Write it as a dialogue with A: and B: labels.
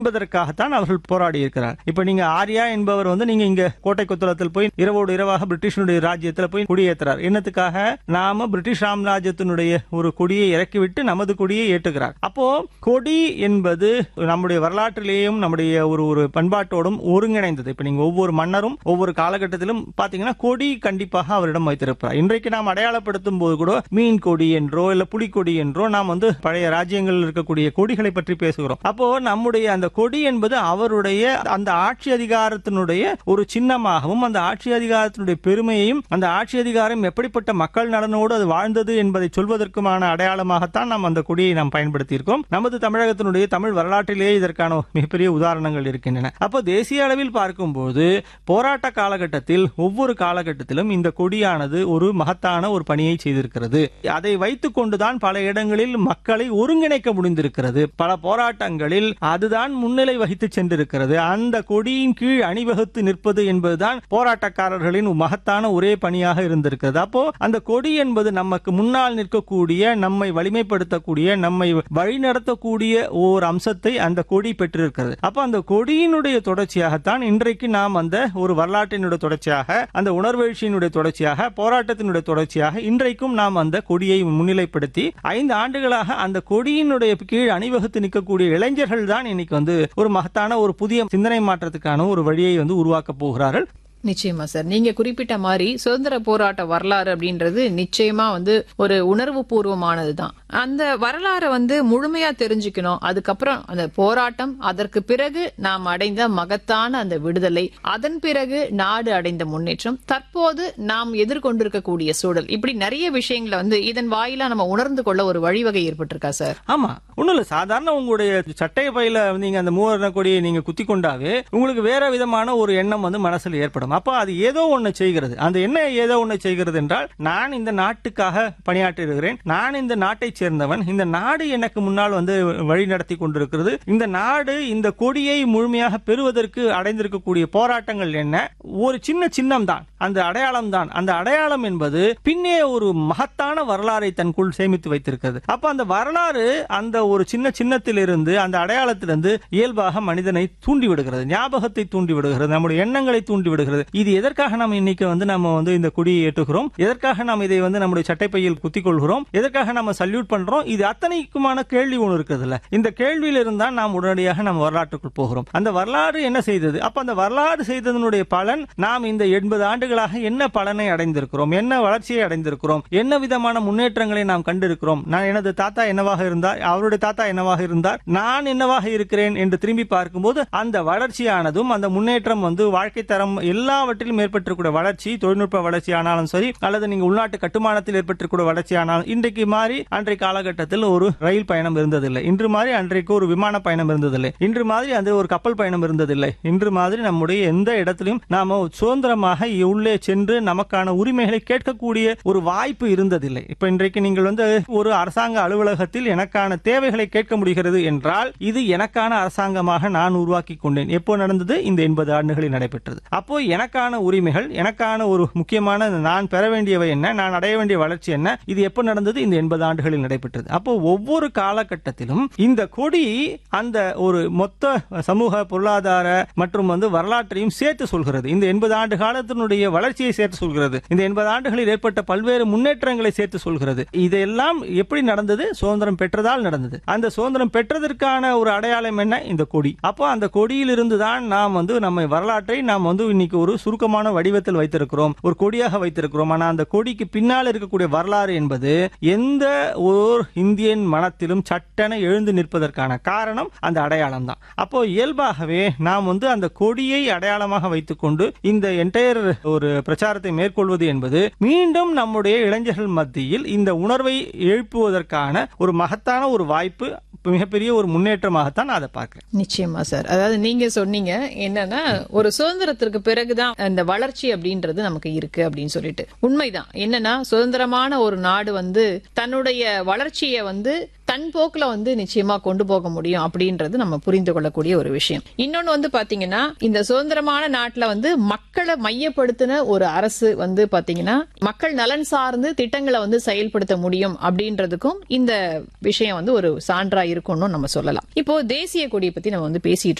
A: என்பதற்காகத்தான் அவர்கள் போராடி இருக்கிறார் இப்ப நீங்க ஆர்யா என்பவர் வந்து நீங்க இங்க கோட்டை கொத்தளத்தில் போய் இரவோடு இரவாக பிரிட்டிஷனுடைய ராஜ்யத்துல போய் குடியேற்றுறார் என்னத்துக்காக நாம பிரிட்டிஷ் சாம்ராஜ்யத்தினுடைய ஒரு கொடியை இறக்கிவிட்டு நமது கொடியை ஏற்றுகிறார் அப்போ கொடி என்பது நம்முடைய வரலாற்றிலேயும் நம்முடைய ஒரு ஒரு பண்பாட்டோடும் ஒருங்கிணைந்தது இப்ப நீங்க ஒவ்வொரு மன்னரும் ஒவ்வொரு காலகட்டத்திலும் பாத்தீங்கன்னா கொடி கண்டிப்பாக அவரிடம் வைத்திருப்பார் இன்றைக்கு நாம் அடையாளப்படுத்தும் போது கூட மீன் கொடி என்றோ இல்ல புலிக்கொடி என்றோ நாம் வந்து பழைய ராஜ்யங்களில் இருக்கக்கூடிய கொடிகளை பற்றி பேசுகிறோம் அப்போ நம்முடைய அந்த கொடி என்பது அவருடைய அந்த ஆட்சி அதிகாரத்தினுடைய ஒரு சின்னமாகவும் அந்த ஆட்சி அதிகாரத்தினுடைய பெருமையையும் அந்த ஆட்சி அதிகாரம் எப்படிப்பட்ட மக்கள் நலனோடு அது வாழ்ந்தது என்பதை சொல்வதற்குமான அடையாளமாகத்தான் நாம் அந்த கொடியை நாம் பயன்படுத்தியிருக்கோம் நமது தமிழகத்தினுடைய தமிழ் வரலாற்றிலேயே இதற்கான மிகப்பெரிய உதாரணங்கள் இருக்கின்றன அப்போ தேசிய அளவில் பார்க்கும்போது போராட்ட காலகட்டத்தில் ஒவ்வொரு காலகட்டத்திலும் இந்த கொடியானது ஒரு மகத்தான ஒரு பணியை செய்திருக்கிறது அதை வைத்துக் கொண்டுதான் பல இடங்களில் மக்களை ஒருங்கிணைக்க முடிந்திருக்கிறது பல போராட்டங்களில் அதுதான் முன்னிலை வகித்து சென்றிருக்கிறது அந்த கொடியின் கீழ் அணிவகுத்து நிற்பது என்பதுதான் போராட்டக்காரர்களின் மகத்தான ஒரே பணியாக இருந்திருக்கிறது அப்போ அந்த கொடி என்பது நமக்கு முன்னால் நிற்கக்கூடிய நம்மை வலிமைப்படுத்தக்கூடிய நம்மை வழிநடத்தக்கூடிய ஓர் அம்சத்தை அந்த கொடி பெற்றிருக்கிறது அப்ப அந்த கொடியினுடைய தொடர்ச்சியாகத்தான் இன்றைக்கு நாம் அந்த ஒரு வரலாற்றினுடைய தொடர்ச்சியாக அந்த உணர்வெழுச்சியினுடைய தொடர்ச்சியாக போராட்டத்தினுடைய தொடர்ச்சியாக இன்றைக்கும் நாம் அந்த கொடியை முன்னிலைப்படுத்தி ஐந்து ஆண்டுகளாக அந்த கொடியினுடைய கீழ் அணிவகுத்து நிற்கக்கூடிய இளைஞர்கள் தான் இன்னைக்கு வந்து ஒரு மகத்தான ஒரு புதிய சிந்தனை மாற்றத்துக்கான ஒரு வழியை வந்து உருவாக்க போகிறார்கள்
B: நிச்சயமா சார் நீங்க குறிப்பிட்ட மாதிரி சுதந்திர போராட்ட வரலாறு அப்படின்றது நிச்சயமா வந்து ஒரு உணர்வு பூர்வமானதுதான் அந்த வரலாறை வந்து முழுமையா தெரிஞ்சுக்கணும் அதுக்கப்புறம் அந்த போராட்டம் அதற்கு பிறகு நாம் அடைந்த மகத்தான அந்த விடுதலை அதன் பிறகு நாடு அடைந்த முன்னேற்றம் தற்போது நாம் எதிர்கொண்டிருக்கக்கூடிய சூழல் இப்படி நிறைய விஷயங்களை வந்து இதன் வாயிலா நம்ம உணர்ந்து கொள்ள ஒரு வழிவகை ஏற்பட்டிருக்கா சார்
A: ஆமா ஒண்ணும் இல்ல சாதாரண உங்களுடைய சட்டை பையில நீங்க அந்த மூவர்ண கொடியை நீங்க குத்தி கொண்டாவே உங்களுக்கு வேற விதமான ஒரு எண்ணம் வந்து மனசுல ஏற்படும் அப்ப அது ஏதோ ஒண்ணு செய்கிறது அந்த என்ன ஏதோ ஒண்ணு செய்கிறது என்றால் நான் இந்த நாட்டுக்காக பணியாற்றுகிறேன் நான் இந்த நாட்டை சேர்ந்தவன் இந்த நாடு எனக்கு முன்னால் வந்து வழி நடத்தி கொண்டிருக்கிறது இந்த நாடு இந்த கொடியை முழுமையாக பெறுவதற்கு அடைந்திருக்கக்கூடிய போராட்டங்கள் என்ன ஒரு சின்ன சின்னம் தான் அந்த அடையாளம் தான் அந்த அடையாளம் என்பது பின்னே ஒரு மகத்தான வரலாறை தனக்குள் சேமித்து வைத்திருக்கிறது அப்ப அந்த வரலாறு அந்த ஒரு சின்ன சின்னத்திலிருந்து அந்த அடையாளத்திலிருந்து இயல்பாக மனிதனை தூண்டி விடுகிறது ஞாபகத்தை தூண்டி விடுகிறது நம்முடைய எண்ணங்களை தூண்டி விடுகிறது இது எதற்காக நாம் இன்னைக்கு வந்து நம்ம வந்து இந்த கொடியை ஏற்றுகிறோம் எதற்காக நாம் இதை வந்து நம்முடைய சட்டைப்பையில் குத்திக் கொள்கிறோம் எதற்காக நம்ம சல்யூட் பண்றோம் இது அத்தனைக்குமான கேள்வி ஒன்று இருக்குது இல்ல இந்த கேள்வியில் இருந்தால் நாம் உடனடியாக நம்ம வரலாற்றுக்குள் போகிறோம் அந்த வரலாறு என்ன செய்தது அப்ப அந்த வரலாறு செய்ததனுடைய பலன் நாம் இந்த எண்பது ஆண்டுகளாக என்ன பலனை அடைந்திருக்கிறோம் என்ன வளர்ச்சியை அடைந்திருக்கிறோம் என்ன விதமான முன்னேற்றங்களை நாம் கண்டிருக்கிறோம் நான் எனது தாத்தா என்னவாக இருந்தார் அவருடைய தாத்தா என்னவாக இருந்தார் நான் என்னவாக இருக்கிறேன் என்று திரும்பி பார்க்கும்போது அந்த வளர்ச்சியானதும் அந்த முன்னேற்றம் வந்து வாழ்க்கை தரம் எல்லாவற்றிலும் ஏற்பட்டிருக்கூடிய வளர்ச்சி தொழில்நுட்ப வளர்ச்சி ஆனாலும் சரி அல்லது நீங்க உள்நாட்டு கட்டுமானத்தில் ஏற்பட்டிருக்கூடிய வளர்ச்சி ஆனாலும் இன்றைக்கு மாறி அன்றைய காலகட்டத்தில் ஒரு ரயில் பயணம் இருந்ததில்லை இன்று மாதிரி அன்றைக்கு ஒரு விமான பயணம் இருந்ததில்லை இன்று மாதிரி அந்த ஒரு கப்பல் பயணம் இருந்ததில்லை இன்று மாதிரி நம்முடைய எந்த இடத்திலும் நாம சுதந்திரமாக உள்ளே சென்று நமக்கான உரிமைகளை கேட்கக்கூடிய ஒரு வாய்ப்பு இருந்ததில்லை இப்ப இன்றைக்கு நீங்கள் வந்து ஒரு அரசாங்க அலுவலகத்தில் எனக்கான தேவைகளை கேட்க முடிகிறது என்றால் இது எனக்கான அரசாங்கமாக நான் உருவாக்கி கொண்டேன் எப்போ நடந்தது இந்த எண்பது ஆண்டுகளில் நடைபெற்றது அப்போ எனக்கான உரிமைகள் எனக்கான ஒரு முக்கியமான நான் பெற வேண்டியவை என்ன நான் அடைய வேண்டிய வளர்ச்சி என்ன இது எப்போ நடந்தது இந்த எண்பது ஆண்டுகளில் நடைபெற்றது அப்போ ஒவ்வொரு காலகட்டத்திலும் இந்த கொடி அந்த ஒரு மொத்த சமூக பொருளாதார மற்றும் வந்து வரலாற்றையும் சேர்த்து சொல்கிறது இந்த எண்பது ஆண்டு காலத்தினுடைய வளர்ச்சியை சேர்த்து சொல்கிறது இந்த எண்பது ஆண்டுகளில் ஏற்பட்ட பல்வேறு முன்னேற்றங்களை சேர்த்து சொல்கிறது இதெல்லாம் எப்படி நடந்தது சுதந்திரம் பெற்றதால் நடந்தது அந்த சுதந்திரம் பெற்றதற்கான ஒரு அடையாளம் என்ன இந்த கொடி அப்போ அந்த கொடியிலிருந்து தான் நாம் வந்து நம்ம வரலாற்றை நாம் வந்து இன்னைக்கு ஒரு சுருக்கமான வடிவத்தில் வைத்திருக்கிறோம் ஒரு கொடியாக வைத்திருக்கிறோம் ஆனா அந்த கொடிக்கு பின்னால் இருக்கக்கூடிய வரலாறு என்பது எந்த ஓர் இந்தியன் மனத்திலும் சட்டென எழுந்து நிற்பதற்கான காரணம் அந்த அடையாளம் தான் அப்போ இயல்பாகவே நாம் வந்து அந்த கொடியை அடையாளமாக வைத்துக்கொண்டு இந்த என்டையர் ஒரு பிரச்சாரத்தை மேற்கொள்வது என்பது மீண்டும் நம்முடைய இளைஞர்கள் மத்தியில் இந்த உணர்வை எழுப்புவதற்கான ஒரு மகத்தான ஒரு வாய்ப்பு மிகப்பெரிய ஒரு முன்னேற்றமாகத்தான் நான் அதை பார்க்கிறேன்
B: நிச்சயமா சார் அதாவது நீங்க சொன்னீங்க என்னன்னா ஒரு சுதந்திரத்திற்கு பிறகுதான் அந்த வளர்ச்சி அப்படின்றது நமக்கு இருக்கு அப்படின்னு சொல்லிட்டு உண்மைதான் என்னன்னா சுதந்திரமான ஒரு நாடு வந்து தன்னுடைய வளர்ச்சியை வந்து தன் போக்குல வந்து நிச்சயமா கொண்டு போக முடியும் அப்படின்றது நம்ம புரிந்து கொள்ளக்கூடிய ஒரு விஷயம் இன்னொன்னு வந்து பாத்தீங்கன்னா இந்த சுதந்திரமான நாட்டுல வந்து மக்களை மையப்படுத்தின ஒரு அரசு வந்து பாத்தீங்கன்னா மக்கள் நலன் சார்ந்து திட்டங்களை வந்து செயல்படுத்த முடியும் அப்படின்றதுக்கும் இந்த விஷயம் வந்து ஒரு சான்றா இருக்கும்னு நம்ம சொல்லலாம் இப்போ தேசிய கொடியை பத்தி நம்ம வந்து பேசிட்டு